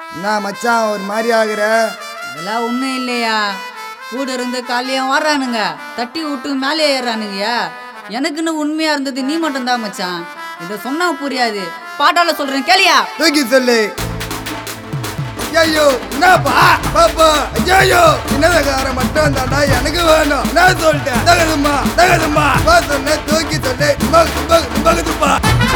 என்ன மச்சான் ஒரு மாதிரி ஆகுற அதெல்லாம் ஒன்றும் இல்லையா கூட இருந்து காலையும் வர்றானுங்க தட்டி விட்டு மேலே ஏறானுங்கய்யா எனக்குன்னு உண்மையா இருந்தது நீ மட்டும்தான் மச்சான் இதை சொன்னா புரியாது பாட்டால சொல்றேன் கேளியா தூக்கி சொல்லு ஐயோ என்னப்பா பாப்பா ஐயோ சின்னதக்கார மட்டும் தாண்டா எனக்கு வேணும் நான் சொல்லிட்டேன் தகதுமா தகதுமா பா சொன்ன தூக்கி சொல்லு தும்பகு தும்பகு தும்பகு துப்பா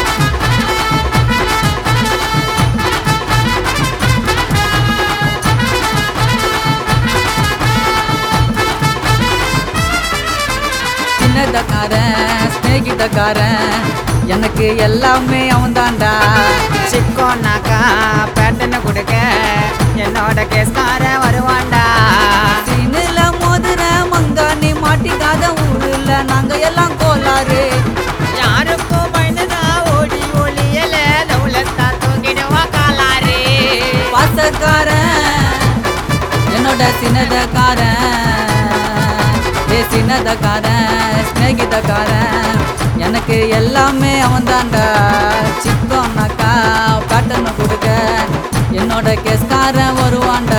சின்னதக்காரன் ஸ்நேகிதக்காரன் எனக்கு எல்லாமே அவன் தான்டா சிக்கோனாக்கா பேட்டனை கொடுக்க என்னோட கேஸ்கார வருவான்டா சீனில மோதுற மங்கானி மாட்டிக்காத ஊருல நாங்க எல்லாம் கோளாறு யாருக்கும் பயந்துதா ஓடி ஒளியல தௌலத்தா தூங்கிடுவா காலாரு பாசக்காரன் என்னோட சின்னதக்காரன் ஏ சின்னதக்காரன் ஸ்நேகிதக்காரன் எனக்கு எல்லாமே அவன் தான்டா சிக்கோனாக்கா பேட்டர்னு கொடுக்க என்னோட கேஸ்காரன் வருவான்டா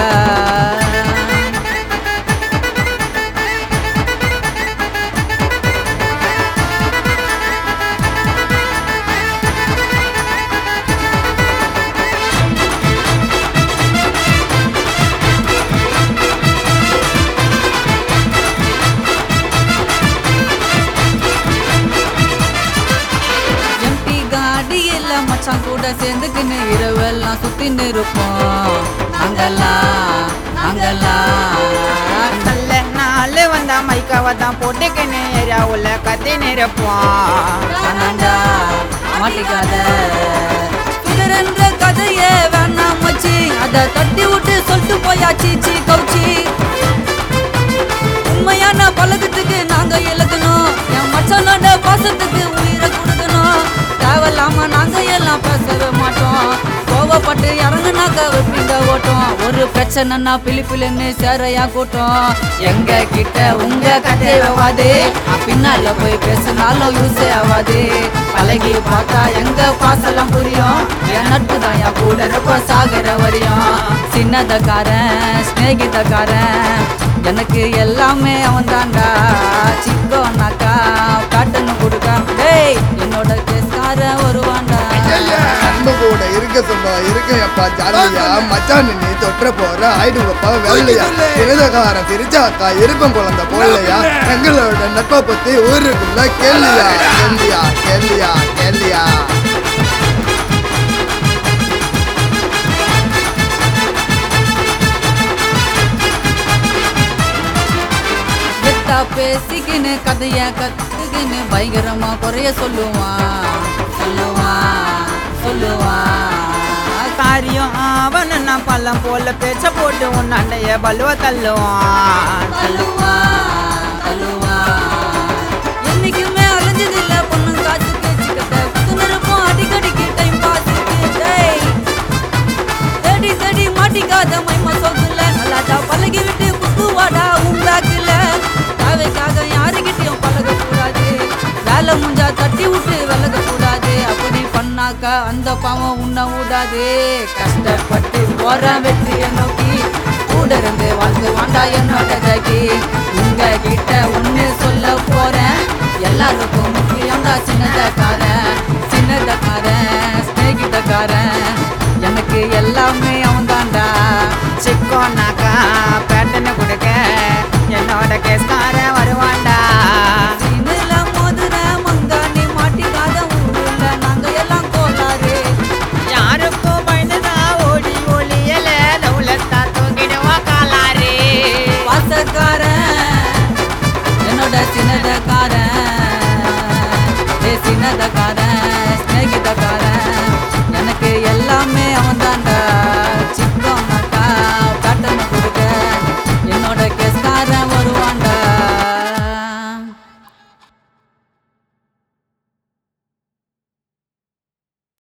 எம்டி காடி இல்ல மச்சான் கூட சேர்ந்துக்கின்னு இரவெல்லாம் சுத்தின்னு இருப்போம் அங்கெல்லாம் அங்கெல்லாம் நல்ல நாள் வந்தா மைக்காவை தான் போட்டுக்கின்னு ஏரியாவுல கத்தி நிரப்போம் வேணாண்டா மாட்டிக்காத பிறன்ற கதையே வேணாம் மச்சி அதை தட்டி விட்டு சொல்லிட்டு போயாச்சு சீ கவுச்சி உண்மையான பழக்கத்துக்கு நாங்க இழக்கணும் என் மச்சானோட பாசத்துக்கு உயிரை கொடுக்கணும் தேவையில்லாம நாங்க எல்லாம் பேசவே மாட்டோம் கோவப்பட்டு இறங்குனாக்க வைப்பீங்க ஓட்டம் ஒரு பிரச்சனைனா பிளி பிள்ளைன்னு சேரையா கூட்டம் எங்க கிட்ட உங்க கதையாவாது பின்னால போய் பேசினாலும் யூஸே ஆகாது பழகி பார்த்தா எங்க பாசெல்லாம் புரியும் என் நட்பு தான் என் கூட இருப்ப சாகர வரையும் சின்னதக்காரன் ஸ்நேகிதக்காரன் எனக்கு எல்லாமே அவன் தான்டா சிக்கோனாக்கா காட்டுன்னு கொடுக்க டேய் என்னோட கேஸ்காரன் வருவான்டா ஐயா, நம்ம கூட இருக்க சொன்னா இருக்க எப்பா ஜாலியா மச்சான் நீ தொற்ற போற ஆயிடுவப்பா வேலையா சின்னதக்காரன் சிரிச்சாக்கா இருக்கும் குழந்தை போடலையா எங்களோட நட்பை பத்தி ஊருக்குள்ள கேள்வியா கேள்வியா கேள்வியா கேள்வியா கெத்தா பேசிக்கின்னு கதைய கத்துக்கின்னு பயங்கரமா குறைய சொல்லுவான் சொல்லுவான் சொல்லுவான் காரியம் அவனு நான் பள்ளம் போல பேச்ச போட்டு உன் அண்டைய பலுவ தள்ளுவான் தள்ளுவான் தள்ளுவான் என்னைக்குமே அலைஞ்சதில்ல பொண்ணு காசு பேச்சுக்கிட்ட குத்துனிருப்போம் அடிக்கடிக்கு டைம் பாஸுக்கு டேய் தேடி தேடி மாட்டிக்காத மைமா சோத்துல நல்லாட்டா பழகி விட்டு குத்துவாடா உண்டாக்குல தேவைக்காக யாருக்கிட்டையும் பழக கூடாது வேலை முடிஞ்சா தட்டி விட்டு விலக கூடாது அப்படி பண்ணாக்கா அந்த பாவம் உன்னை விடாது கஷ்டப்பட்டு போற வெற்றியை நோக்கி கூட இருந்து வாழ்ந்து வாண்டா என்னோட ஜாக்கி உங்க கிட்ட ஒண்ணு சொல்ல போறேன் எல்லாருக்கும் முக்கியம் தான் சின்னதக்காரன் சின்னதக்காரன் ஸ்நேகிதக்காரன் எனக்கு எல்லாமே அவன் தான்டா சிக்கோனாக்கா பேட்டனை கொடுக்க என்னோட கேஸ்கார வருவான்டா சீனில மோதுற மங்கானி மாட்டிக்காத ஊருல நாங்க எல்லாம் கோளாறு யாருக்கும் பயந்துதா ஓடி ஒளியல தௌலத்தா தூங்கிடுவா காலாரு பாசக்காரன் என்னோட சின்னதக்காரன் ஏ சின்னதக்காரன் ஸ்நேகிதக்காரன்